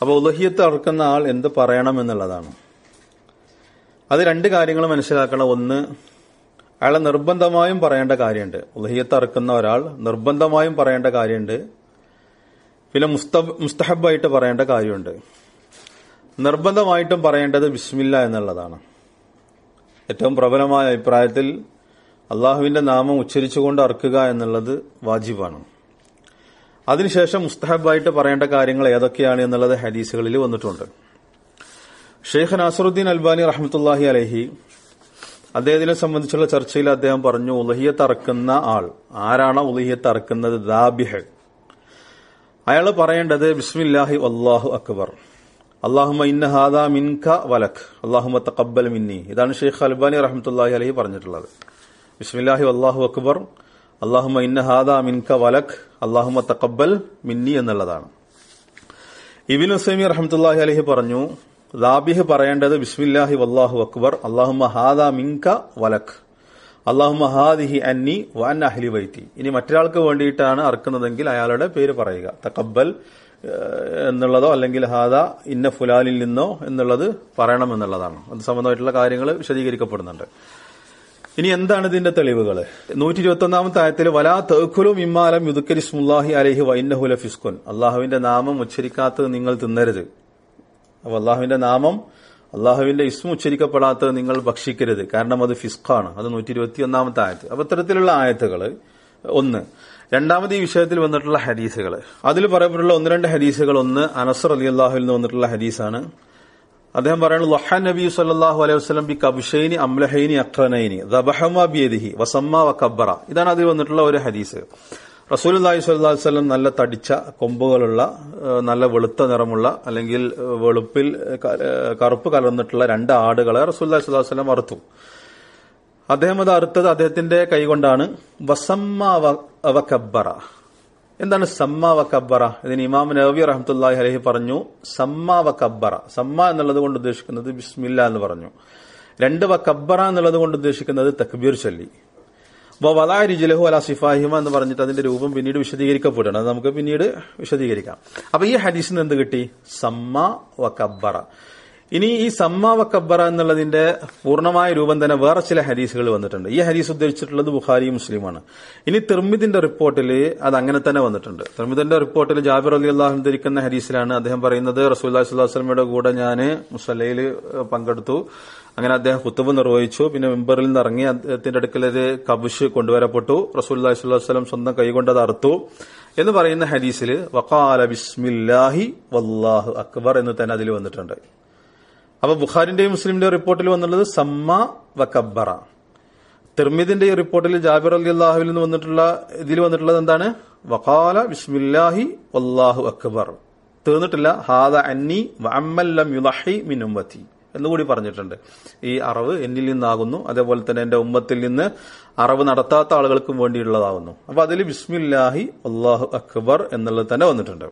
അപ്പോൾ ഉലഹിയത്ത് അറക്കുന്ന ആൾ എന്ത് പറയണം എന്നുള്ളതാണ് അത് രണ്ട് കാര്യങ്ങൾ മനസ്സിലാക്കണം ഒന്ന് അയാളെ നിർബന്ധമായും പറയേണ്ട കാര്യമുണ്ട് ഉലഹിയത്ത് അറക്കുന്ന ഒരാൾ നിർബന്ധമായും പറയേണ്ട കാര്യമുണ്ട് പിന്നെ മുസ്തബ് മുസ്തഹബായിട്ട് പറയേണ്ട കാര്യമുണ്ട് നിർബന്ധമായിട്ടും പറയേണ്ടത് ബിസ്മില്ല എന്നുള്ളതാണ് ഏറ്റവും പ്രബലമായ അഭിപ്രായത്തിൽ അള്ളാഹുവിന്റെ നാമം ഉച്ചരിച്ചുകൊണ്ട് അറക്കുക എന്നുള്ളത് വാജിബാണ് അതിനുശേഷം മുസ്തഹബായിട്ട് പറയേണ്ട കാര്യങ്ങൾ ഏതൊക്കെയാണ് എന്നുള്ളത് ഹദീസുകളിൽ വന്നിട്ടുണ്ട് ഷെയ്ഖ് നാസറുദ്ദീൻ അൽബാനി റഹ്മത്തുല്ലാഹി അലഹി അദ്ദേഹത്തിനെ സംബന്ധിച്ചുള്ള ചർച്ചയിൽ അദ്ദേഹം പറഞ്ഞു ഉലഹിയത്ത് അറക്കുന്ന ആൾ ആരാണ് ഉലഹിയത്ത് അറക്കുന്നത് ദാബിഹ് അയാൾ പറയേണ്ടത് ബിസ്മില്ലാഹി അള്ളാഹു അക്ബർ അള്ളാഹുമ ഇന്ന ഹാദ മിൻക വലഖ് അള്ളാഹുമ തഖബ്ബൽ മിന്നി ഇതാണ് ഷെയ്ഖ് അൽബാനി റഹ്മത്തുല്ലാഹി അലഹി പറഞ്ഞിട്ടുള്ളത് ബിസ്മില്ലാഹി അള്ളാഹു അക്ബർ അള്ളാഹുമ ഇന്ന ഹാദ മിൻക വലഖ് അള്ളാഹുമ തഖബ്ബൽ മിന്നി എന്നുള്ളതാണ് ഇബിൻ ഹുസൈമി റഹ്മത്തുല്ലാഹി അലഹി പറഞ്ഞു ദാബിഹ് പറയേണ്ടത് ബിസ്മില്ലാഹി വല്ലാഹു അക്ബർ അള്ളാഹുമ ഹാദ മിൻക വലഖ് അള്ളാഹുമ ഹാദിഹി അന്നി വൻ അഹ്ലി വൈത്തി ഇനി മറ്റൊരാൾക്ക് വേണ്ടിയിട്ടാണ് അറക്കുന്നതെങ്കിൽ അയാളുടെ പേര് പറയുക തക്കബൽ എന്നുള്ളതോ അല്ലെങ്കിൽ ഹാദ ഇന്ന ഫുലാലിൽ നിന്നോ എന്നുള്ളത് പറയണം എന്നുള്ളതാണ് അത് സംബന്ധമായിട്ടുള്ള കാര്യങ്ങൾ വിശദീകരിക്കപ്പെടുന്നുണ്ട് ഇനി എന്താണ് ഇതിന്റെ തെളിവുകൾ നൂറ്റി ഇരുപത്തി ഒന്നാമത്തെ ആയത്തിൽ വലാ തേഖുലും ഇമ്മാലം യുദുക്കരിസ്മുല്ലാഹി അലഹി വൈന്നഹുല ഫിസ്കുൻ അള്ളാഹുവിന്റെ നാമം ഉച്ചരിക്കാത്തത് നിങ്ങൾ തിന്നരുത് അപ്പൊ അള്ളാഹുവിന്റെ നാമം അള്ളാഹുവിന്റെ ഇസ്മ ഉച്ചരിക്കപ്പെടാത്തത് നിങ്ങൾ ഭക്ഷിക്കരുത് കാരണം അത് ഫിസ്ഖാണ് അത് നൂറ്റി ഇരുപത്തി ഒന്നാമത്തെ ആയത്ത് അപ്പൊ ഇത്തരത്തിലുള്ള ആയത്തുകൾ ഒന്ന് രണ്ടാമത് ഈ വിഷയത്തിൽ വന്നിട്ടുള്ള ഹദീസുകൾ അതിൽ പറയപ്പെട്ടുള്ള ഒന്ന് രണ്ട് ഹദീസുകൾ ഒന്ന് അനസർ അലി അള്ളാഹുവിൽ നിന്ന് വന്നിട്ടുള്ള ഹദീസാണ് അദ്ദേഹം പറയുന്നത് ലൊഹ നബി സല്ലാഹു അലൈഹി വസ്ലം ബി കബുഷൈനി അംലഹൈനി അഖ്റനൈനി ദബഹമ ബിയദിഹി വസമ്മ വ കബ്ബറ ഇതാണ് അതിൽ വന്നിട്ടുള്ള ഒരു ഹദീസ് റസൂൽ അള്ളാഹി സ്വല്ലാ വല്ലം നല്ല തടിച്ച കൊമ്പുകളുള്ള നല്ല വെളുത്ത നിറമുള്ള അല്ലെങ്കിൽ വെളുപ്പിൽ കറുപ്പ് കലർന്നിട്ടുള്ള രണ്ട് ആടുകളെ റസൂൽ അള്ളാഹി സ്വല്ലാ വല്ലം അറുത്തു അദ്ദേഹം അത് അറുത്തത് അദ്ദേഹത്തിന്റെ കൈകൊണ്ടാണ് വസമ്മ വ കബ്ബറ എന്താണ് സമ്മ വ കബ്ബറ ഇതിന് ഇമാം നബി റഹമത്തുല്ലാഹി അലഹി പറഞ്ഞു സമ്മ വ കബ്ബറ സമ്മ എന്നുള്ളത് കൊണ്ട് ഉദ്ദേശിക്കുന്നത് ബിസ്മില്ല എന്ന് പറഞ്ഞു രണ്ട് വ കബ്ബറ എന്നുള്ളത് കൊണ്ട് ഉദ്ദേശിക്കുന്നത് തക്ബീർ ചൊല്ലി വലാരി ജലഹു അല സിഫാഹിമ എന്ന് പറഞ്ഞിട്ട് അതിന്റെ രൂപം പിന്നീട് വിശദീകരിക്കപ്പെടണം അത് നമുക്ക് പിന്നീട് വിശദീകരിക്കാം അപ്പൊ ഈ ഹദീസിന് എന്ത് കിട്ടി സമ്മ വ കബ്ബറ ഇനി ഈ സമ്മ വ കബ്ബറ എന്നുള്ളതിന്റെ പൂർണ്ണമായ രൂപം തന്നെ വേറെ ചില ഹദീസുകൾ വന്നിട്ടുണ്ട് ഈ ഹദീസ് ഉദ്ദേശിച്ചിട്ടുള്ളത് ബുഖാരി മുസ്ലിമാണ് ഇനി തിർമിദിന്റെ റിപ്പോർട്ടിൽ അത് അങ്ങനെ തന്നെ വന്നിട്ടുണ്ട് തിർമിദിന്റെ റിപ്പോർട്ടിൽ ജാബിർ അലി അള്ളാഹു ധരിക്കുന്ന ഹദീസിലാണ് അദ്ദേഹം പറയുന്നത് റസൂൽ സ്വലാസ്ലമയുടെ കൂടെ ഞാൻ മുസല്ലയിൽ പങ്കെടുത്തു അങ്ങനെ അദ്ദേഹം കുത്തുബ് നിർവഹിച്ചു പിന്നെ മെമ്പറിൽ നിന്ന് ഇറങ്ങി അദ്ദേഹത്തിന്റെ അടുക്കൽ ഒരു കബുഷ് കൊണ്ടുവരപ്പെട്ടു റസൂൽ സ്വലം സ്വന്തം കൈകൊണ്ട് അത് അറുത്തു എന്ന് പറയുന്ന ഹദീസിൽ വക്കാല ബിസ്മില്ലാഹി വല്ലാഹു അക്ബർ എന്ന് തന്നെ അതിൽ വന്നിട്ടുണ്ട് അപ്പൊ ബുഖാരിന്റെയും മുസ്ലിമിന്റെയും റിപ്പോർട്ടിൽ വന്നുള്ളത് സമ്മ വക്കബ്ബറ തിർമിദിന്റെ ഈ റിപ്പോർട്ടിൽ ജാബിർ അലി അള്ളാഹുവിൽ നിന്ന് വന്നിട്ടുള്ള ഇതിൽ വന്നിട്ടുള്ളത് എന്താണ് വക്കാല ബിസ്മില്ലാഹി വല്ലാഹു അക്ബർ തീർന്നിട്ടില്ല ഹാദ അന്നി വഅമ്മല്ലം യുലഹി മിൻ ഉമ്മത്തി എന്നുകൂടി പറഞ്ഞിട്ടുണ്ട് ഈ അറിവ് എന്നിൽ നിന്നാകുന്നു അതേപോലെ തന്നെ എന്റെ ഉമ്മത്തിൽ നിന്ന് അറിവ് നടത്താത്ത ആളുകൾക്കും വേണ്ടിയുള്ളതാകുന്നു അപ്പൊ അതിൽ ബിസ്മില്ലാഹി അള്ളാഹു അക്ബർ എന്നുള്ളത് തന്നെ വന്നിട്ടുണ്ട്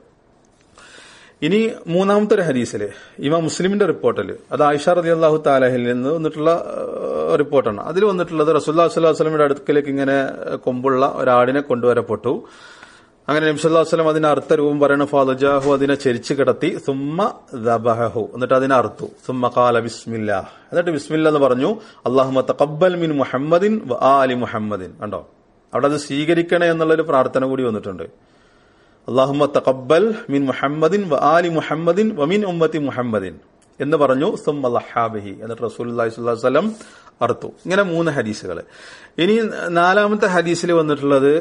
ഇനി മൂന്നാമത്തെ ഒരു ഹദീസില് ഇമാം മുസ്ലിമിന്റെ റിപ്പോർട്ടിൽ അത് ആയിഷ റതി അള്ളാഹു താലഹിൽ നിന്ന് വന്നിട്ടുള്ള റിപ്പോർട്ടാണ് അതിൽ വന്നിട്ടുള്ളത് റസൂല്ലാ സ്വല്ലാ വസ്ലമിന്റെ അടുക്കലേക്ക് ഇങ്ങനെ കൊമ്പുള്ള ഒരാടിനെ കൊണ്ടുവരപ്പെട്ടു അങ്ങനെ നബ്സല്ലാ വസ്ലം അതിന്റെ അർത്ഥ രൂപം പറയുന്ന ഫാദജാഹു അതിനെ ചെരിച്ചു കിടത്തി സുമ്മ ദബഹു എന്നിട്ട് അതിനെ അറുത്തു സുമ്മ കാല ബിസ്മില്ല എന്നിട്ട് ബിസ്മില്ല എന്ന് പറഞ്ഞു അള്ളാഹുമ തഖബ്ബൽ മിൻ മുഹമ്മദിൻ വ ആലി മുഹമ്മദിൻ കണ്ടോ അവിടെ അത് സ്വീകരിക്കണേ എന്നുള്ളൊരു പ്രാർത്ഥന കൂടി വന്നിട്ടുണ്ട് അള്ളാഹുമ തഖബ്ബൽ മിൻ മുഹമ്മദിൻ വ ആലി മുഹമ്മദിൻ വമിൻ ഉമ്മത്തി മുഹമ്മദിൻ എന്ന് പറഞ്ഞു സുമ്മഹി എന്നിട്ട് റസൂൽ വസ്ലം അറുത്തു ഇങ്ങനെ മൂന്ന് ഹദീസുകൾ ഇനി നാലാമത്തെ ഹദീസിൽ വന്നിട്ടുള്ളത്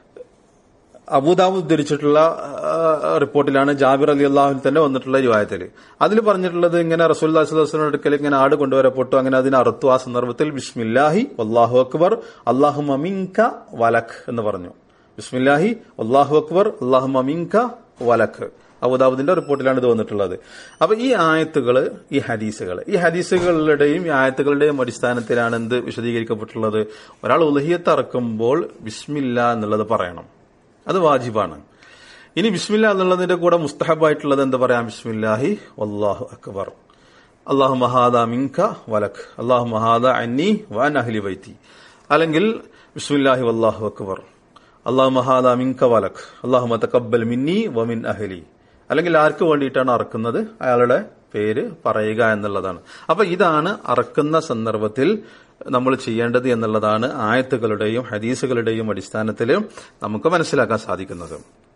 അബൂദാബ് ഉദ്ധരിച്ചിട്ടുള്ള റിപ്പോർട്ടിലാണ് ജാബിർ അലി അള്ളാഹുവിൽ തന്നെ വന്നിട്ടുള്ള രൂപത്തിൽ അതിൽ പറഞ്ഞിട്ടുള്ളത് ഇങ്ങനെ റസൂൽ വസ്ലമിന്റെ അടുക്കൽ ഇങ്ങനെ ആട് കൊണ്ടുവരപ്പെട്ടു അങ്ങനെ അതിനെ അറുത്തു ആ സന്ദർഭത്തിൽ ബിസ്മില്ലാഹി അള്ളാഹു അക്ബർ അള്ളാഹു മമിൻക വലഖ് എന്ന് പറഞ്ഞു ബിസ്മില്ലാഹി അള്ളാഹു അക്ബർ അള്ളാഹു മമിൻക വലഖ് അബുദാബുദിന്റെ റിപ്പോർട്ടിലാണ് ഇത് വന്നിട്ടുള്ളത് അപ്പൊ ഈ ആയത്തുകൾ ഈ ഹദീസുകൾ ഈ ഹദീസുകളുടെയും ഈ ആയത്തുകളുടെയും അടിസ്ഥാനത്തിലാണ് എന്ത് വിശദീകരിക്കപ്പെട്ടുള്ളത് ഒരാൾ ഉലഹിയത്ത് ഇറക്കുമ്പോൾ ബിസ്മില്ല എന്നുള്ളത് പറയണം അത് വാജിബാണ് ഇനി ബിസ്മില്ല എന്നുള്ളതിന്റെ കൂടെ മുസ്തഹബായിട്ടുള്ളത് എന്താ പറയാം ബിസ്മില്ലാഹി അള്ളാഹു അക്ബർ അള്ളാഹു മഹാദ മിൻക വലഖ് അള്ളാഹു മഹാദ അന്നി വാൻ അഹ്ലി വൈത്തി അല്ലെങ്കിൽ ബിസ്മില്ലാഹി വല്ലാഹു അക്ബർ അള്ളാഹു മഹാദ മിൻക വലഖ് അള്ളാഹു തക്കബൽ മിന്നി വമിൻ അഹ്ലി അല്ലെങ്കിൽ ആർക്ക് വേണ്ടിയിട്ടാണ് അറക്കുന്നത് അയാളുടെ പേര് പറയുക എന്നുള്ളതാണ് അപ്പൊ ഇതാണ് അറക്കുന്ന സന്ദർഭത്തിൽ നമ്മൾ ചെയ്യേണ്ടത് എന്നുള്ളതാണ് ആയത്തുകളുടെയും ഹദീസുകളുടെയും അടിസ്ഥാനത്തിൽ നമുക്ക് മനസ്സിലാക്കാൻ സാധിക്കുന്നത്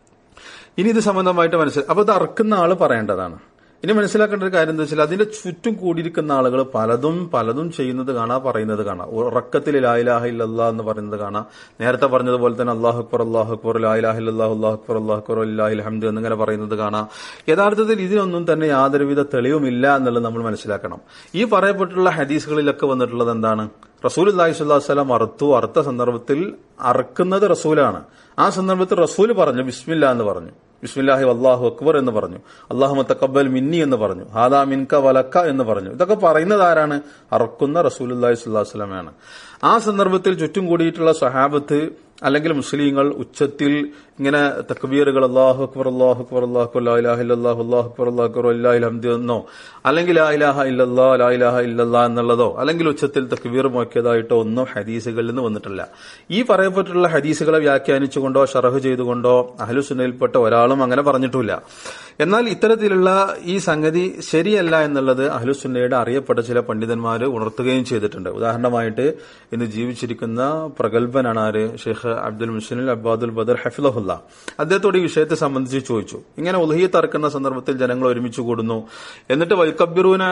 ഇനി ഇത് സംബന്ധമായിട്ട് മനസ്സിലാക്കി അപ്പൊ ഇത് അറക്കുന്ന ആള് പറയേണ്ടതാണ് ഇനി മനസ്സിലാക്കേണ്ട ഒരു കാര്യം എന്താ വെച്ചാൽ അതിന്റെ ചുറ്റും കൂടിയിരിക്കുന്ന ആളുകൾ പലതും പലതും ചെയ്യുന്നത് കാണാം പറയുന്നത് കാണാം ഉറക്കത്തിൽ ലായിലാഹ ഇല്ലല്ലാ എന്ന് പറയുന്നത് കാണാം നേരത്തെ പറഞ്ഞതുപോലെ തന്നെ അള്ളാഹു അക്ബർ അള്ളാഹു അക്ബർ ലായിലാഹ ഇല്ലാഹു അള്ളാഹു അക്ബർ അള്ളാഹു അക്ബർ അല്ലാഹി ഹംദ് എന്നിങ്ങനെ പറയുന്നത് കാണാം യഥാർത്ഥത്തിൽ ഇതിനൊന്നും തന്നെ യാതൊരുവിധ തെളിവുമില്ല എന്നുള്ളത് നമ്മൾ മനസ്സിലാക്കണം ഈ പറയപ്പെട്ടുള്ള ഹദീസുകളിലൊക്കെ വന്നിട്ടുള്ളത് എന്താണ് റസൂൽ അള്ളാഹി സ്വല്ലാഹു വസ്ലാം അറുത്തു അറുത്ത സന്ദർഭത്തിൽ അറുക്കുന്നത് റസൂലാണ് ആ സന്ദർഭത്തിൽ റസൂൽ പറഞ്ഞു ബിസ്മില്ല എന്ന് പറഞ്ഞു ബിസ്മില്ലാഹി അള്ളാഹു അക്ബർ എന്ന് പറഞ്ഞു അള്ളാഹു തക്കബൽ മിന്നി എന്ന് പറഞ്ഞു ഹാദാ മിൻക വലക്ക എന്ന് പറഞ്ഞു ഇതൊക്കെ പറയുന്നത് ആരാണ് അറക്കുന്ന റസൂൽ അള്ളാഹി സ്വല്ലാഹു വസ്ലാമാണ് ആ സന്ദർഭത്തിൽ ചുറ്റും കൂടിയിട്ടുള്ള സഹാബത്ത് അല്ലെങ്കിൽ മുസ്ലിങ്ങൾ ഉച്ചത്തിൽ ഇങ്ങനെ തക്ബീറുകൾ അള്ളാഹു അക്ബർ അള്ളാഹു അക്ബർ അള്ളാഹു അക്ബർ ലാ ഇലാഹ ഇല്ലല്ലാഹു അള്ളാഹു അക്ബർ അള്ളാഹു അക്ബർ അല്ലാഹി ഹംദി എന്നോ അല്ലെങ്കിൽ ലാ ഇലാഹ ഇല്ലല്ലാ ലാ ഇലാഹ ഇല്ലല്ലാ എന്നുള്ളതോ അല്ലെങ്കിൽ ഉച്ചത്തിൽ തക്ബീർ മുഴക്കിയതായിട്ടോ ഒന്നും ഹദീസുകളിൽ നിന്ന് വന്നിട്ടില്ല ഈ പറയപ്പെട്ടുള്ള ഹദീസുകളെ വ്യാഖ്യാനിച്ചുകൊണ്ടോ ഷറഹ് ചെയ്തുകൊണ്ടോ അഹ്ലുസുന്നയിൽപ്പെട്ട ഒരാളും അങ്ങനെ പറഞ്ഞിട്ടില്ല എന്നാൽ ഇത്തരത്തിലുള്ള ഈ സംഗതി ശരിയല്ല എന്നുള്ളത് അഹ്ലുസുന്നയുടെ അറിയപ്പെട്ട ചില പണ്ഡിതന്മാർ ഉണർത്തുകയും ചെയ്തിട്ടുണ്ട് ഉദാഹരണമായിട്ട് ഇന്ന് ജീവിച്ചിരിക്കുന്ന പ്രഗത്ഭനാണ് ആര് ഷെയ്ഖ് അബ്ദുൽ മുസ്ലിം അബ്ബാദുൽ ബദർ ഹഫിലഹുല്ല അദ്ദേഹത്തോട് ഈ വിഷയത്തെ സംബന്ധിച്ച് ചോദിച്ചു ഇങ്ങനെ ഉലഹിയത്ത് അറക്കുന്ന സന്ദർഭത്തിൽ ജനങ്ങൾ ഒരുമിച്ച് കൂടുന്നു എന്നിട്ട് വൈക്കബിറൂന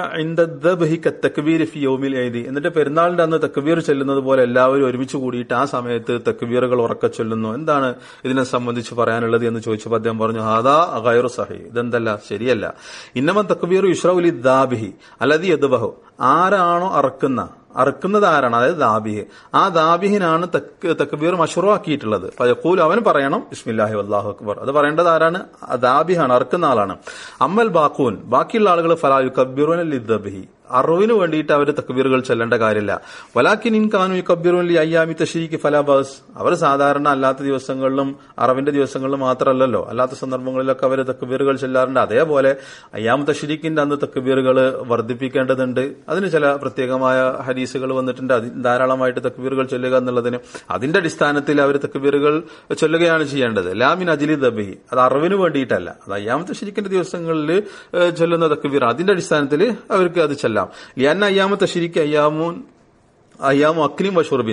തക്ബീർ ഫി യോമിൽ എഴുതി എന്നിട്ട് പെരുന്നാളിന്റെ അന്ന് തക്ബീർ ചെല്ലുന്നത് പോലെ എല്ലാവരും ഒരുമിച്ച് കൂടിയിട്ട് ആ സമയത്ത് തക്ബീറുകൾ ഉറക്ക ചൊല്ലുന്നു എന്താണ് ഇതിനെ സംബന്ധിച്ച് പറയാനുള്ളത് എന്ന് ചോദിച്ചപ്പോൾ അദ്ദേഹം പറഞ്ഞു ഹാദാ ഗൈറു സഹി ഇതെന്തല്ല ശരിയല്ല ഇന്നമൻ തക്ബീർ യുഷ്റൌലി ദാബിഹി അല്ലതി യദ്ബഹു ആരാണോ അറക്കുന്ന അറുക്കുന്നത് ആരാണ് അതായത് ദാബിഹ് ആ ദാബിഹിനാണ് തക്ബീർ മഷുറാക്കിയിട്ടുള്ളത് യക്കൂൽ അവൻ പറയണം ഇസ്മില്ലാഹി അള്ളാഹു അക്ബർ അത് പറയേണ്ടത് ആരാണ് ദാബിഹാണ് അറുക്കുന്ന ആളാണ് അമ്മൽ ബാക്കൂൻ ബാക്കിയുള്ള ആളുകൾ ഫലായു കബീറുൻ ലിദ്ദബിഹി അറിവിന് വേണ്ടിയിട്ട് അവർ തക്ബീറുകൾ ചെല്ലേണ്ട കാര്യമില്ല വലാക്കിൻ ഇൻ കാനു കബീറുലി അയ്യാമി തഷീക്ക് ഫലാബാസ് അവർ സാധാരണ അല്ലാത്ത ദിവസങ്ങളിലും അറിവിന്റെ ദിവസങ്ങളിലും മാത്രമല്ലല്ലോ അല്ലാത്ത സന്ദർഭങ്ങളിലൊക്കെ അവർ തക്ബീറുകൾ ചെല്ലാറുണ്ട് അതേപോലെ അയ്യാം തഷരീഖിന്റെ അന്ന് തക്ബീറുകൾ വർദ്ധിപ്പിക്കേണ്ടതുണ്ട് അതിന് ചില പ്രത്യേകമായ ഹരീസുകൾ വന്നിട്ടുണ്ട് അതിൽ ധാരാളമായിട്ട് തക്ബീറുകൾ ചൊല്ലുക എന്നുള്ളതിന് അതിന്റെ അടിസ്ഥാനത്തിൽ അവർ തക്ബീറുകൾ ചൊല്ലുകയാണ് ചെയ്യേണ്ടത് ലാമിൻ അജിലി ദബി അത് അറിവിന് വേണ്ടിയിട്ടല്ല അത് അയ്യാം തഷരീഖിന്റെ ദിവസങ്ങളിൽ ചൊല്ലുന്ന തക്ബീർ അതിന്റെ അടിസ്ഥാനത്തിൽ അവർക്ക് അത് ചെല്ലാം ലിയന്ന അയ്യാമത്തെ ശരിക്ക് അയ്യാമൂൻ അയ്യാമു അക്നിം വഷുർബിൻ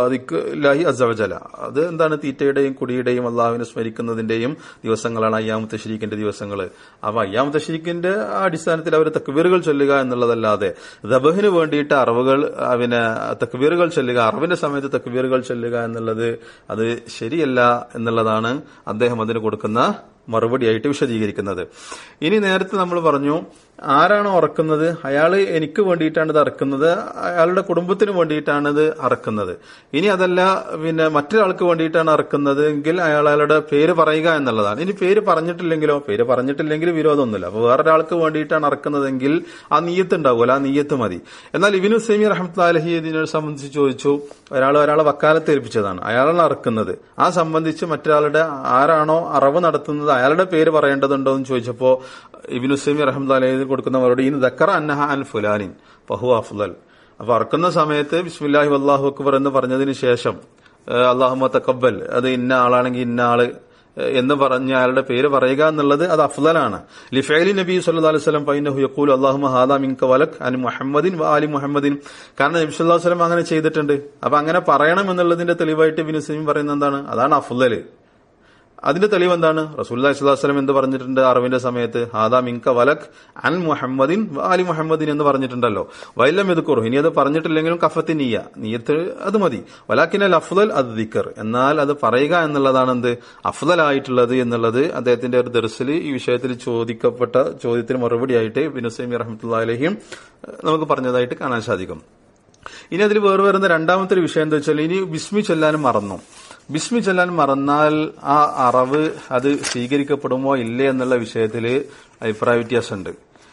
ലാഹി അസവജല അത് എന്താണ് തീറ്റയുടെയും കുടിയുടെയും അള്ളാഹുവിനെ സ്മരിക്കുന്നതിന്റെയും ദിവസങ്ങളാണ് അയ്യാമത്തെ ഷരീഖിന്റെ ദിവസങ്ങൾ അപ്പൊ അയ്യാമത്തെ ഷരീഖിന്റെ അടിസ്ഥാനത്തിൽ അവർ തക്ബീറുകൾ ചൊല്ലുക എന്നുള്ളതല്ലാതെ ദബഹിന് വേണ്ടിയിട്ട് അറിവുകൾ പിന്നെ തക്ബീറുകൾ ചൊല്ലുക അറിവിന്റെ സമയത്ത് തക്ബീറുകൾ ചൊല്ലുക എന്നുള്ളത് അത് ശരിയല്ല എന്നുള്ളതാണ് അദ്ദേഹം അതിന് കൊടുക്കുന്ന മറുപടിയായിട്ട് വിശദീകരിക്കുന്നത് ഇനി നേരത്തെ നമ്മൾ പറഞ്ഞു ആരാണോ അറക്കുന്നത് അയാൾ എനിക്ക് വേണ്ടിയിട്ടാണ് ഇത് അറക്കുന്നത് അയാളുടെ കുടുംബത്തിന് വേണ്ടിയിട്ടാണ് ഇത് അറക്കുന്നത് ഇനി അതല്ല പിന്നെ മറ്റൊരാൾക്ക് വേണ്ടിയിട്ടാണ് അറക്കുന്നത് എങ്കിൽ അയാൾ അയാളുടെ പേര് പറയുക എന്നുള്ളതാണ് ഇനി പേര് പറഞ്ഞിട്ടില്ലെങ്കിലോ പേര് പറഞ്ഞിട്ടില്ലെങ്കിൽ വിരോധമൊന്നുമില്ല അപ്പൊ വേറൊരാൾക്ക് വേണ്ടിയിട്ടാണ് അറക്കുന്നതെങ്കിൽ ആ നീയത്ത് ഉണ്ടാവുമല്ലോ ആ നീയത്ത് മതി എന്നാൽ ഇബിനു സെമി റഹ്മത്ത് അലഹി ഇതിനെ സംബന്ധിച്ച് ചോദിച്ചു ഒരാൾ ഒരാളെ വക്കാലത്ത് ഏൽപ്പിച്ചതാണ് അയാളാണ് അറക്കുന്നത് ആ സംബന്ധിച്ച് മറ്റൊരാളുടെ ആരാണോ അറവ് നടത്തുന്നത് അയാളുടെ പേര് പറയേണ്ടതുണ്ടോ എന്ന് ചോദിച്ചപ്പോ ഇബിനു സെമി റഹ്മത്ത് അലഹി കൊടുക്കുന്ന മറുപടി ഇൻ ദക്കറ അന്നഹ അൻ ഫുലാനിൻ ഫഹു അഫ്ലൽ അപ്പൊ അറക്കുന്ന സമയത്ത് ബിസ്മില്ലാഹി വല്ലാഹു അക്ബർ എന്ന് പറഞ്ഞതിന് ശേഷം അള്ളാഹുമ തക്കബൽ അത് ഇന്ന ആളാണെങ്കിൽ ഇന്ന ആള് എന്ന് പറഞ്ഞ അയാളുടെ പേര് പറയുക എന്നുള്ളത് അത് അഫ്ലലാണ് ലിഫൈലി നബി സല്ലു അലൈഹി സ്വലം പൈനഹു യക്കൂൽ അള്ളാഹു ഹാദാ മിൻക വലക് അൻ മുഹമ്മദിൻ അലി മുഹമ്മദിൻ കാരണം നബി സല്ലു വസ്ലം അങ്ങനെ ചെയ്തിട്ടുണ്ട് അപ്പൊ അങ്ങനെ പറയണം എന്നുള്ളതിന്റെ തെളിവായിട്ട് ബിനുസീം പറയുന്നത് എന്താണ് അതാണ് അഫ്ലല് അതിന്റെ തെളിവ് എന്താണ് റസൂല്ലാ സ്വലം എന്ത് പറഞ്ഞിട്ടുണ്ട് അറിവിന്റെ സമയത്ത് ഹാദാ മിങ്ക വലക് അൻ മുഹമ്മദിൻ അലി മുഹമ്മദിൻ എന്ന് പറഞ്ഞിട്ടുണ്ടല്ലോ വൈലം ഇത് കുറു ഇനി അത് പറഞ്ഞിട്ടില്ലെങ്കിലും കഫത്തി നീയ നീയത്ത് അത് മതി വലാക്കിനൽ അഫ്ദൽ അത് ദിക്കർ എന്നാൽ അത് പറയുക എന്നുള്ളതാണ് എന്ത് അഫ്ദലായിട്ടുള്ളത് എന്നുള്ളത് അദ്ദേഹത്തിന്റെ ഒരു ദർസിൽ ഈ വിഷയത്തിൽ ചോദിക്കപ്പെട്ട ചോദ്യത്തിന് മറുപടിയായിട്ട് ബിനുസൈമി റഹ്മത്തുള്ള അലഹിയും നമുക്ക് പറഞ്ഞതായിട്ട് കാണാൻ സാധിക്കും ഇനി അതിൽ വേറെ വരുന്ന രണ്ടാമത്തെ ഒരു വിഷയം എന്താ വെച്ചാൽ ഇനി ബിസ്മി ചൊല്ലാനും മറന്നു ബിസ്മി ചൊല്ലാൻ മറന്നാൽ ആ അറവ് അത് സ്വീകരിക്കപ്പെടുമോ ഇല്ലേ എന്നുള്ള വിഷയത്തിൽ അഭിപ്രായ വ്യത്യാസമുണ്ട്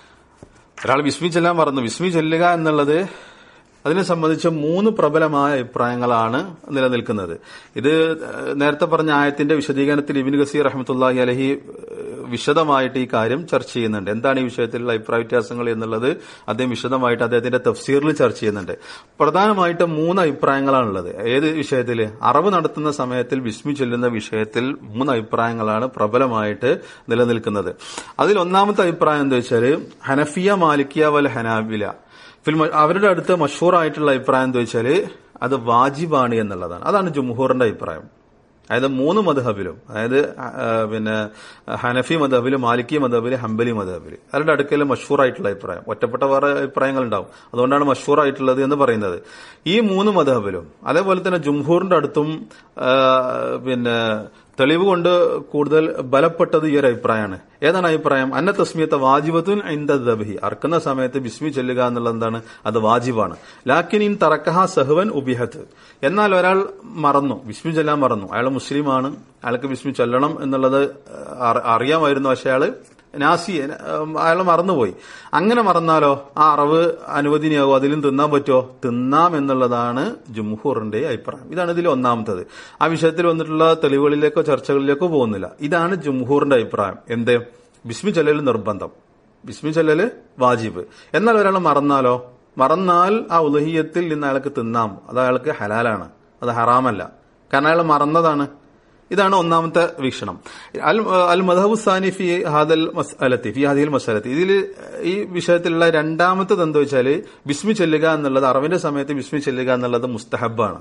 ഒരാൾ ബിസ്മി ചൊല്ലാൻ മറന്നു ബിസ്മി ചൊല്ലുക എന്നുള്ളത് അതിനെ സംബന്ധിച്ച് മൂന്ന് പ്രബലമായ അഭിപ്രായങ്ങളാണ് നിലനിൽക്കുന്നത് ഇത് നേരത്തെ പറഞ്ഞ ആയത്തിന്റെ വിശദീകരണത്തിൽ ഇബിൻ ഗസീർ റഹ്മത്തുല്ലാഹി അലഹി വിശദമായിട്ട് ഈ കാര്യം ചർച്ച ചെയ്യുന്നുണ്ട് എന്താണ് ഈ വിഷയത്തിലുള്ള അഭിപ്രായ വ്യത്യാസങ്ങൾ എന്നുള്ളത് അദ്ദേഹം വിശദമായിട്ട് അദ്ദേഹത്തിന്റെ തഫ്സീറിൽ ചർച്ച ചെയ്യുന്നുണ്ട് പ്രധാനമായിട്ട് മൂന്ന് അഭിപ്രായങ്ങളാണുള്ളത് ഏത് വിഷയത്തിൽ അറവ് നടത്തുന്ന സമയത്തിൽ വിസ്മി ചൊല്ലുന്ന വിഷയത്തിൽ മൂന്ന് അഭിപ്രായങ്ങളാണ് പ്രബലമായിട്ട് നിലനിൽക്കുന്നത് അതിൽ ഒന്നാമത്തെ അഭിപ്രായം എന്താ വെച്ചാൽ ഹനഫിയ മാലിക്കിയ വൽ ഹനാബില ഫിൽ അവരുടെ അടുത്ത് മഷൂറായിട്ടുള്ള അഭിപ്രായം എന്താ വെച്ചാൽ അത് വാജിബാണ് എന്നുള്ളതാണ് അതാണ് ജുംഹൂറിന്റെ അഭിപ്രായം അതായത് മൂന്ന് മധബിലും അതായത് ആ, പിന്നെ ഹനഫി മധബില് മാലിക്കി മധബില് ഹംബലി മധബില് അവരുടെ അടുക്കൽ മഷൂർ ആയിട്ടുള്ള അഭിപ്രായം ഒറ്റപ്പെട്ട വേറെ അഭിപ്രായങ്ങൾ ഉണ്ടാവും അതുകൊണ്ടാണ് മഷൂർ ആയിട്ടുള്ളത് എന്ന് പറയുന്നത് ഈ മൂന്ന് മധബിലും അതേപോലെ തന്നെ ജുംഹൂറിന്റെ അടുത്തും ആ, പിന്നെ തെളിവ് കൊണ്ട് കൂടുതൽ ബലപ്പെട്ടത് ഈ ഒരു അഭിപ്രായമാണ് ഏതാണ് അഭിപ്രായം അന്ന തസ്മിയത്തെ വാജിബത്തുൻ ദബഹി അറക്കുന്ന സമയത്ത് ബിസ്മി ചെല്ലുക എന്നുള്ളത് എന്താണ് അത് വാജിബാണ് ലാക്കിൻ ഇൻ തറക്കഹ സഹവൻ ഉബിഹത്ത് എന്നാൽ ഒരാൾ മറന്നു ബിസ്മി ചെല്ലാൻ മറന്നു അയാൾ മുസ്ലിമാണ് അയാൾക്ക് ബിസ്മി ചൊല്ലണം എന്നുള്ളത് അറി- അറിയാമായിരുന്നു പക്ഷെ അയാള് നാസി അയാൾ മറന്നുപോയി അങ്ങനെ മറന്നാലോ ആ അറിവ് അനുവദനീയാവോ അതിലും തിന്നാൻ പറ്റുമോ തിന്നാം എന്നുള്ളതാണ് ജുംഹൂറിന്റെ അഭിപ്രായം ഇതാണ് ഇതിൽ ഒന്നാമത്തത് ആ വിഷയത്തിൽ വന്നിട്ടുള്ള തെളിവുകളിലേക്കോ ചർച്ചകളിലേക്കോ പോകുന്നില്ല ഇതാണ് ജുംഹൂറിന്റെ അഭിപ്രായം എന്ത് ബിസ്മി ചൊല്ലൽ നിർബന്ധം ബിസ്മി ചൊല്ലല് വാജിബ് എന്നാൽ ഒരാൾ മറന്നാലോ മറന്നാൽ ആ ഉലഹിയത്തിൽ നിന്ന് അയാൾക്ക് തിന്നാം അത് അയാൾക്ക് ഹലാലാണ് അത് ഹറാമല്ല കാരണം അയാൾ മറന്നതാണ് ഇതാണ് ഒന്നാമത്തെ വീക്ഷണം അൽ അൽ മധബു സാനി ഫി ഹാദൽ മസ്അലത്തി ഫി ഹാദിൽ മസലത്തി ഇതിൽ ഈ വിഷയത്തിലുള്ള രണ്ടാമത്തത് എന്താ വെച്ചാൽ ബിസ്മി ചെല്ലുക എന്നുള്ളത് അറിവിന്റെ സമയത്ത് ബിസ്മി ചെല്ലുക എന്നുള്ളത് മുസ്തഹബാണ്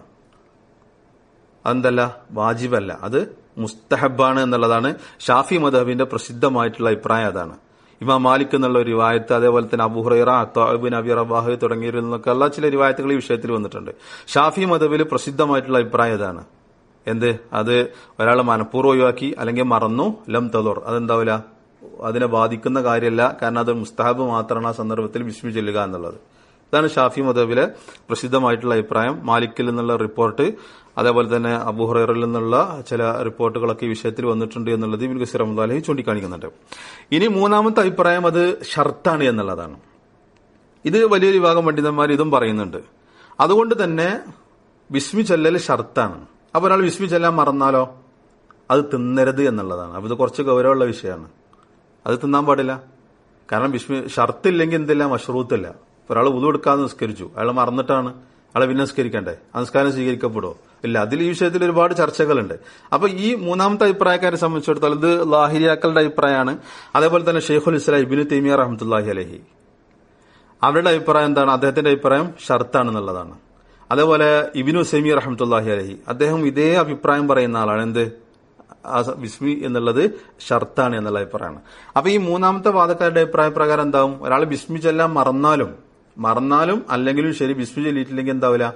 അതെന്തല്ല വാജിബല്ല അത് മുസ്തഹബാണ് എന്നുള്ളതാണ് ഷാഫി മദഹബിന്റെ പ്രസിദ്ധമായിട്ടുള്ള അഭിപ്രായം അതാണ് ഇമാം മാലിക് എന്നുള്ള ഒരു റിവായത്ത് അതേപോലെ തന്നെ അബുഹുറൈറ അത്താബിൻ അബി റബാഹ് തുടങ്ങിയവരിൽ നിന്നൊക്കെ എല്ലാ ചില റിവായത്തുകൾ ഈ വിഷയത്തിൽ വന്നിട്ടുണ്ട് ഷാഫി മദബിൽ പ്രസിദ്ധമായിട്ടുള്ള അഭിപ്രായം ഇതാണ് എന്ത് അത് ഒരാൾ മനഃപൂർവ്വം ഒഴിവാക്കി അല്ലെങ്കിൽ മറന്നു ലം തലോർ അതെന്താവില്ല അതിനെ ബാധിക്കുന്ന കാര്യമല്ല കാരണം അത് മുസ്താഹബ് മാത്രമാണ് ആ സന്ദർഭത്തിൽ വിസ്മി ചെല്ലുക എന്നുള്ളത് ഇതാണ് ഷാഫി മദബിലെ പ്രസിദ്ധമായിട്ടുള്ള അഭിപ്രായം മാലിക്കിൽ നിന്നുള്ള റിപ്പോർട്ട് അതേപോലെ തന്നെ അബുഹറയിൽ നിന്നുള്ള ചില റിപ്പോർട്ടുകളൊക്കെ ഈ വിഷയത്തിൽ വന്നിട്ടുണ്ട് എന്നുള്ളത് ഇബിൻ ഗസീർ അഹമ്മദ് ചൂണ്ടിക്കാണിക്കുന്നുണ്ട് ഇനി മൂന്നാമത്തെ അഭിപ്രായം അത് ഷർത്താണ് എന്നുള്ളതാണ് ഇത് വലിയൊരു വിഭാഗം പണ്ഡിതന്മാർ ഇതും പറയുന്നുണ്ട് അതുകൊണ്ട് തന്നെ ബിസ്മി ചെല്ലൽ ഷർത്താണ് അപ്പൊ ഒരാൾ ബിസ്മി ചെല്ലാൻ മറന്നാലോ അത് തിന്നരുത് എന്നുള്ളതാണ് അപ്പൊ ഇത് കുറച്ച് ഗൗരവമുള്ള വിഷയമാണ് അത് തിന്നാൻ പാടില്ല കാരണം ബിസ്മി ഷർത്തില്ലെങ്കിൽ എന്തില്ല മഷ്റൂത്തില്ല ഒരാൾ ഉതു എടുക്കാതെ നിസ്കരിച്ചു അയാൾ മറന്നിട്ടാണ് അയാളെ പിന്നെ നിസ്കരിക്കണ്ടേ ആ നിസ്കാരം സ്വീകരിക്കപ്പെടുമോ ഇല്ല അതിൽ ഈ വിഷയത്തിൽ ഒരുപാട് ചർച്ചകളുണ്ട് അപ്പൊ ഈ മൂന്നാമത്തെ അഭിപ്രായക്കാരെ സംബന്ധിച്ചിടത്തോളം ഇത് ലാഹിരിയാക്കളുടെ അഭിപ്രായമാണ് അതേപോലെ തന്നെ ഷെയ്ഖുൽ ഇസ്ലാം ഇബിന് തൈമിയ റഹമത്തുല്ലാഹി അലഹി അവരുടെ അഭിപ്രായം എന്താണ് അദ്ദേഹത്തിന്റെ അഭിപ്രായം ഷർത്താണെന്നുള്ളതാണ് അതേപോലെ ഇബിനു സെമി റഹമത്തുല്ലാഹി അലഹി അദ്ദേഹം ഇതേ അഭിപ്രായം പറയുന്ന ആളാണ് എന്ത് ആ സ- ബിസ്മി എന്നുള്ളത് ഷർത്താണ് എന്നുള്ള അഭിപ്രായമാണ് അപ്പൊ ഈ മൂന്നാമത്തെ വാദക്കാരുടെ അഭിപ്രായ പ്രകാരം എന്താവും ഒരാൾ ബിസ്മി ചെല്ലാൻ മറന്നാലും മറന്നാലും അല്ലെങ്കിലും ശരി ബിസ്മി ചൊല്ലിയിട്ടില്ലെങ്കിൽ എന്താവില്ല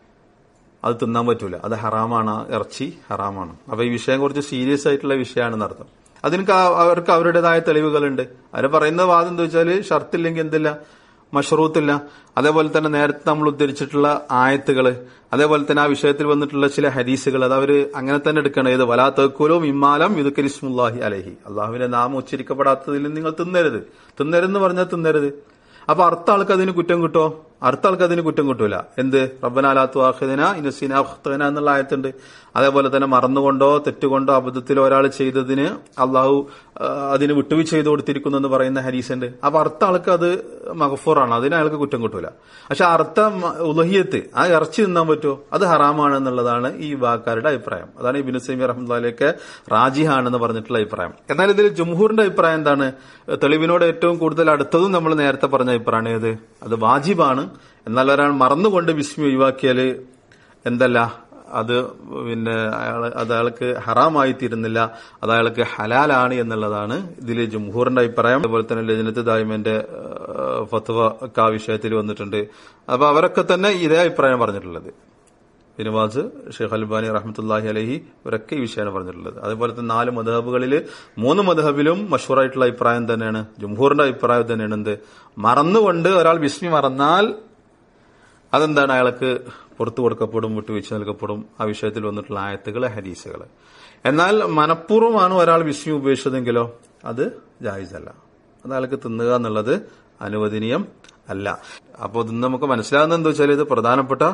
അത് തിന്നാൻ പറ്റൂല അത് ഹറാമാണ് ആ ഇറച്ചി ഹറാമാണ് അപ്പൊ ഈ വിഷയം കുറച്ച് സീരിയസ് ആയിട്ടുള്ള വിഷയമാണെന്ന് അർത്ഥം അതിന് ക- അവർക്ക് അവരുടേതായ തെളിവുകളുണ്ട് അവർ പറയുന്ന വാദം എന്താ വെച്ചാൽ ഷർത്തില്ലെങ്കിൽ എന്തില്ല മഷ്റൂത്തില്ല അതേപോലെ തന്നെ നേരത്തെ നമ്മൾ ഉദ്ധരിച്ചിട്ടുള്ള ആയത്തുകള് അതേപോലെ തന്നെ ആ വിഷയത്തിൽ വന്നിട്ടുള്ള ചില ഹദീസുകൾ അത് അവര് അങ്ങനെ തന്നെ എടുക്കണം ഏത് വലാ തേക്കുലവും ഇമ്മാലം യുദക്കരിസ്മുല്ലാഹി അലഹി അള്ളാഹുവിന്റെ നാമം ഉച്ചരിക്കപ്പെടാത്തതിൽ നിങ്ങൾ തിന്നരുത് തിന്നരുതെന്ന് പറഞ്ഞാൽ തിന്നരുത് അപ്പൊ അർത്ഥ ആൾക്ക് അതിന് കുറ്റം കിട്ടോ അടുത്ത ആൾക്ക് അതിന് കുറ്റം കിട്ടൂല എന്ത് റബ്ബനാലാത്തു ആഹിദന ഇനസിന അഖ്തന എന്നുള്ള ആയത്തുണ്ട് അതേപോലെ തന്നെ മറന്നുകൊണ്ടോ തെറ്റുകൊണ്ടോ അബദ്ധത്തിലോ ഒരാൾ ചെയ്തതിന് അള്ളാഹു ആ, അതിന് വിട്ടുവീഴ്ച ചെയ്ത് കൊടുത്തിരിക്കുന്നു എന്ന് പറയുന്ന ഹരീസുണ്ട് അപ്പൊ അർത്ഥ ആൾക്ക് അത് മഹഫൂറാണ് അതിന് അയാൾക്ക് കുറ്റം കിട്ടൂല പക്ഷെ അർത്ഥ ഉലഹിയത്ത് ആ ഇറച്ചി തിന്നാൻ പറ്റുമോ അത് ഹറാമാണ് എന്നുള്ളതാണ് ഈ വാക്കാരുടെ അഭിപ്രായം അതാണ് ഈ ബിനുസൈമി റഹ്മദാലേക്ക് റാജിഹാണെന്ന് പറഞ്ഞിട്ടുള്ള അഭിപ്രായം എന്നാൽ ഇതിൽ ജംഹൂറിന്റെ അഭിപ്രായം എന്താണ് തെളിവിനോട് ഏറ്റവും കൂടുതൽ അടുത്തതും നമ്മൾ നേരത്തെ പറഞ്ഞ അഭിപ്രായമാണ് ഏത് അത് വാജിബാണ് എന്നാൽ ഒരാൾ മറന്നുകൊണ്ട് വിസ്മി ഒഴിവാക്കിയാല് എന്തല്ല അത് പിന്നെ അയാൾ അത് അയാൾക്ക് ഹറാമായി തീരുന്നില്ല അത് അയാൾക്ക് ഹലാലാണ് എന്നുള്ളതാണ് ഇതിൽ ജംഹൂറിന്റെ അഭിപ്രായം അതുപോലെ തന്നെ ലജനത്ത് ദായ്മന്റെ ഫത്വ ആ വിഷയത്തിൽ വന്നിട്ടുണ്ട് അപ്പൊ അവരൊക്കെ തന്നെ ഇതേ അഭിപ്രായം പറഞ്ഞിട്ടുള്ളത് ബിനുവാസ് ഷെയ്ഖ് അൽബാനി റഹ്മത്തുല്ലാഹി അലഹി ഇവരൊക്കെ ഈ വിഷയമാണ് പറഞ്ഞിട്ടുള്ളത് അതേപോലെ തന്നെ നാല് മധഹബുകളിൽ മൂന്ന് മധഹബിലും മഷൂറായിട്ടുള്ള അഭിപ്രായം തന്നെയാണ് ജംഹൂറിന്റെ അഭിപ്രായം തന്നെയാണ് എന്ത് മറന്നുകൊണ്ട് ഒരാൾ വിസ്മി മറന്നാൽ അതെന്താണ് അയാൾക്ക് പുറത്തു കൊടുക്കപ്പെടും വിട്ടുവീഴ്ച നൽകപ്പെടും ആ വിഷയത്തിൽ വന്നിട്ടുള്ള ആയത്തുകൾ ഹരീസുകൾ എന്നാൽ മനഃപൂർവ്വമാണ് ഒരാൾ വിസ്മി ഉപേക്ഷിച്ചതെങ്കിലോ അത് ജായിസല്ല അത് അയാൾക്ക് തിന്നുക എന്നുള്ളത് അനുവദനീയം അല്ല അപ്പോൾ ഇത് നമുക്ക് മനസ്സിലാകുന്നത് എന്താ വെച്ചാൽ ഇത് പ്രധാനപ്പെട്ട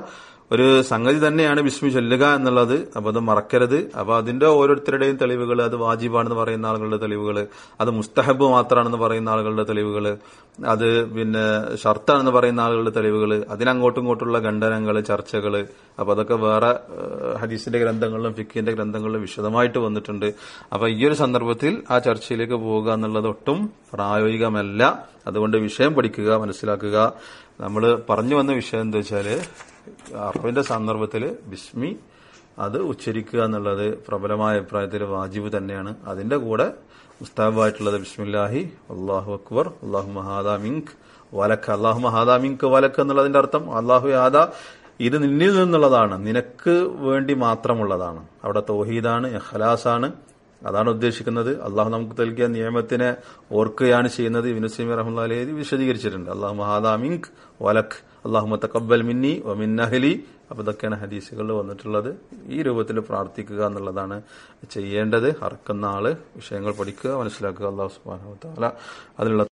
ഒരു സംഗതി തന്നെയാണ് ബിസ്മി ചൊല്ലുക എന്നുള്ളത് അപ്പൊ അത് മറക്കരുത് അപ്പൊ അതിന്റെ ഓരോരുത്തരുടെയും തെളിവുകൾ അത് വാജിബാണെന്ന് പറയുന്ന ആളുകളുടെ തെളിവുകൾ അത് മുസ്തഹബ് മാത്രമാണെന്ന് പറയുന്ന ആളുകളുടെ തെളിവുകൾ അത് പിന്നെ ഷർത്താണെന്ന് പറയുന്ന ആളുകളുടെ തെളിവുകൾ അതിനങ്ങോട്ടും ഇങ്ങോട്ടുള്ള ഖണ്ഡനങ്ങൾ ചർച്ചകൾ അപ്പൊ അതൊക്കെ വേറെ ഏഹ്, ഹദീസിന്റെ ഗ്രന്ഥങ്ങളിലും ഫിക്കിന്റെ ഗ്രന്ഥങ്ങളിലും വിശദമായിട്ട് വന്നിട്ടുണ്ട് അപ്പൊ ഈ ഒരു സന്ദർഭത്തിൽ ആ ചർച്ചയിലേക്ക് പോവുക എന്നുള്ളത് ഒട്ടും പ്രായോഗികമല്ല അതുകൊണ്ട് വിഷയം പഠിക്കുക മനസ്സിലാക്കുക നമ്മൾ പറഞ്ഞു വന്ന വിഷയം എന്താ വെച്ചാല് അറബിന്റെ സന്ദർഭത്തിൽ ബിസ്മി അത് ഉച്ചരിക്കുക എന്നുള്ളത് പ്രബലമായ അഭിപ്രായത്തിൽ വാജിബ് തന്നെയാണ് അതിന്റെ കൂടെ മുസ്താബായിട്ടുള്ളത് ബിസ്മില്ലാഹി അള്ളാഹു അക്ബർ അള്ളാഹു മഹാദാ മിങ്ക് വലക്ക് അള്ളാഹു മഹാദാ മിങ്ക് വലക്ക് എന്നുള്ളതിന്റെ അർത്ഥം അള്ളാഹു യാദ ഇത് നിന്നിൽ നിന്നുള്ളതാണ് നിനക്ക് വേണ്ടി മാത്രമുള്ളതാണ് അവിടെ തൗഹീദാണ് ഇഖ്ലാസാണ് അതാണ് ഉദ്ദേശിക്കുന്നത് അള്ളാഹു നമുക്ക് നൽകിയ നിയമത്തിനെ ഓർക്കുകയാണ് ചെയ്യുന്നത് യുനുസൈമി റഹ്മുല്ലാ അലൈഹി വിശദീകരിച്ചിട്ടുണ്ട് അള്ളാഹു മഹാദാ മിങ്ക് വലക്ക് അള്ളാഹു തക്കബൽ മിന്നി വ മിന്നഹലി അപ്പൊ ഇതൊക്കെയാണ് ഹദീസുകളിൽ വന്നിട്ടുള്ളത് ഈ രൂപത്തിൽ പ്രാർത്ഥിക്കുക എന്നുള്ളതാണ് ചെയ്യേണ്ടത് അറക്കുന്ന ആള് വിഷയങ്ങൾ പഠിക്കുക മനസ്സിലാക്കുക അള്ളാഹു സുബാന അതിനുള്ള